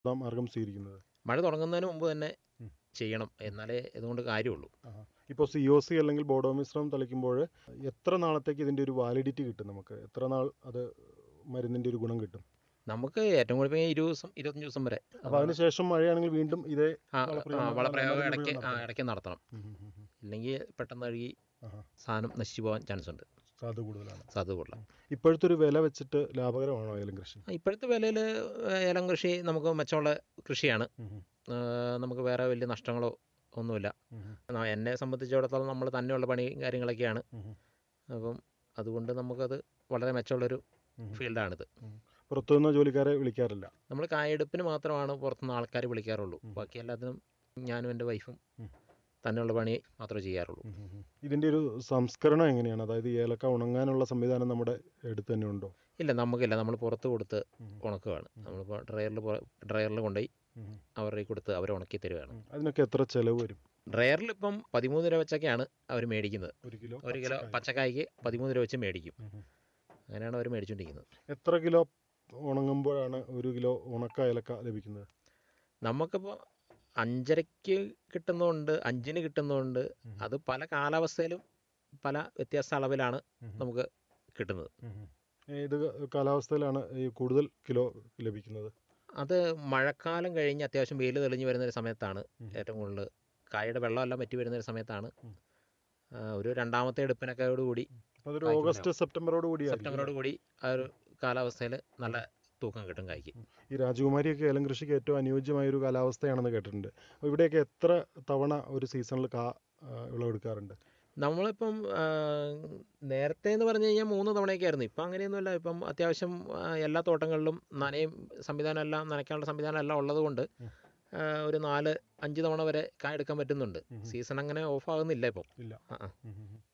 മാർഗം സ്വീകരിക്കുന്നത് മഴ തുടങ്ങുന്നതിന് മുമ്പ് തന്നെ ചെയ്യണം എന്നാലേ ഇതുകൊണ്ട് കാര്യമുള്ളൂ ഇപ്പോൾ സി ഒ സി അല്ലെങ്കിൽ ബോഡോ മിശ്രം തളിക്കുമ്പോൾ എത്ര നാളത്തേക്ക് ഇതിൻ്റെ ഒരു വാലിഡിറ്റി കിട്ടും നമുക്ക് എത്ര നാൾ അത് മരുന്നിൻ്റെ ഒരു ഗുണം കിട്ടും നമുക്ക് ഏറ്റവും കൂടുതൽ ഇരുപത് ദിവസം ഇരുപത്തഞ്ച് ദിവസം വരെ അപ്പോൾ അതിനുശേഷം മഴയാണെങ്കിൽ വീണ്ടും ഇതേ ആ, വളപ്രയോഗം ആ, വളപ്രയോഗം മരുന്ന് ഇടയ്ക്ക് ആ, നടത്തണം. ഇടയ്ക്ക് നടത്തണം ഉം, ഉം, ഉം, ഉം. ഇല്ലെങ്കിൽ പെട്ടെന്ന് കഴുകി ആഹാ. സാധനം നശിച്ചു പോകാൻ ചാൻസ് ഉണ്ട് സാധ്യത കൂടുതലാണ് സാധ്യത കൂടുതലാണ് ഇപ്പോഴത്തെ ഒരു വില വെച്ചിട്ട് ലാഭകരമാണോ ഏലം കൃഷി ഇപ്പോഴത്തെ വിലയിൽ ഏലം കൃഷി നമുക്ക് മെച്ചമുള്ള കൃഷിയാണ് ഉം, ഉം, ആ, നമുക്ക് വേറെ വലിയ നഷ്ടങ്ങളോ ഒന്നുമില്ല ഉം, ഉം, ആ, എന്നെ സംബന്ധിച്ചിടത്തോളം നമ്മൾ തന്നെയുള്ള പണി കാര്യങ്ങളൊക്കെയാണ് ഉം, ഉം, അപ്പം അതുകൊണ്ട് നമുക്കത് വളരെ മെച്ചമുള്ളൊരു ഉം. ഫീൽഡാണിത് ഉം. പുറത്തുനിന്ന് ജോലിക്കാരെ വിളിക്കാറില്ല നമ്മൾ കായെടുപ്പിന് മാത്രമാണ് പുറത്തുനിന്ന് ആൾക്കാർ വിളിക്കാറുള്ളൂ ബാക്കി എല്ലാത്തിനും ഞാനും എൻ്റെ വൈഫും ഉം. തന്നെയുള്ള പണി മാത്രമേ ചെയ്യാറുള്ളൂ ഉം, ഉം, ഉം. ഇതിൻ്റെ ഒരു സംസ്കരണം എങ്ങനെയാണ് അതായത് ഈ ഏലക്ക ഉണങ്ങാനുള്ള സംവിധാനം നമ്മുടെ അടുത്ത് തന്നെ ഉണ്ടോ ഇല്ല നമുക്കില്ല നമ്മൾ പുറത്ത് കൊടുത്ത് ഉണക്കുകയാണ് നമ്മളിപ്പോൾ ഡ്രയറിൽ ഡ്രയറിൽ കൊണ്ടുപോയി ഉം, ഉം. അവരുടെ കൊടുത്ത് അവർ ഉണക്കി തരുകയാണ് ഉം. അതിനൊക്കെ എത്ര ചെലവ് വരും ഡ്രയറിൽ ഇപ്പം പതിമൂന്ന് രൂപ വെച്ചൊക്കെയാണ് അവർ മേടിക്കുന്നത് ഒരു കിലോ ഒരു കിലോ പച്ചക്കായ്ക്ക് പതിമൂന്ന് രൂപ വെച്ച് മേടിക്കും ഉം, ഉം. അങ്ങനെയാണ് അവർ മേടിച്ചുകൊണ്ടിരിക്കുന്നത് എത്ര കിലോ ഉണങ്ങുമ്പോഴാണ് ഒരു കിലോ ഉണക്ക ഏലക്ക ലഭിക്കുന്നത് നമുക്കിപ്പോൾ അഞ്ചരയ്ക്ക് കിട്ടുന്നതുണ്ട് അഞ്ചിന് കിട്ടുന്നതുണ്ട് അത് പല കാലാവസ്ഥയിലും പല വ്യത്യാസ അളവിലാണ് നമുക്ക് കിട്ടുന്നത് ഉം, ഉം. ഏത് കാലാവസ്ഥയിലാണ് ഈ കൂടുതൽ കിലോ ലഭിക്കുന്നത് അത് മഴക്കാലം കഴിഞ്ഞ് അത്യാവശ്യം വെയിൽ തെളിഞ്ഞ് വരുന്ന ഒരു സമയത്താണ് ഏറ്റവും കൂടുതൽ കായയുടെ വെള്ളമെല്ലാം വറ്റി വരുന്ന ഒരു സമയത്താണ് ആ, ഒരു രണ്ടാമത്തെ എടുപ്പിനൊക്കെ കൂടി അതൊരു ഓഗസ്റ്റ് സെപ്റ്റംബറോട് കൂടിയായിരിക്കും സെപ്റ്റംബറോട് കൂടി ആ ഒരു കാലാവസ്ഥയിൽ നല്ല തൂക്കം കിട്ടും കായ്ക്ക് ഈ രാജകുമാരിയൊക്കെ ഏലം കൃഷിക്ക് ഏറ്റവും അനുയോജ്യമായ ഒരു കാലാവസ്ഥയാണെന്ന് കേട്ടിട്ടുണ്ട് അപ്പോൾ ഇവിടെയൊക്കെ എത്ര തവണ ഒരു സീസണിൽ കാ ആ, വിളവെടുക്കാറുണ്ട് നമ്മളിപ്പം ആ, നേരത്തെ എന്ന് പറഞ്ഞു കഴിഞ്ഞാൽ മൂന്ന് തവണയൊക്കെ ആയിരുന്നു ഇപ്പം അങ്ങനെയൊന്നുമില്ല ഇപ്പം അത്യാവശ്യം ആ, എല്ലാ തോട്ടങ്ങളിലും നനയും സംവിധാനം എല്ലാം നനയ്ക്കാനുള്ള സംവിധാനം എല്ലാം ഉള്ളത് കൊണ്ട് ആ, ഒരു നാല് അഞ്ച് തവണ വരെ കായ എടുക്കാൻ പറ്റുന്നുണ്ട് സീസൺ അങ്ങനെ ഓഫ് ആകുന്നില്ല ഇപ്പം ഇല്ല ആ ആ ഉം, ഉം, ഉം.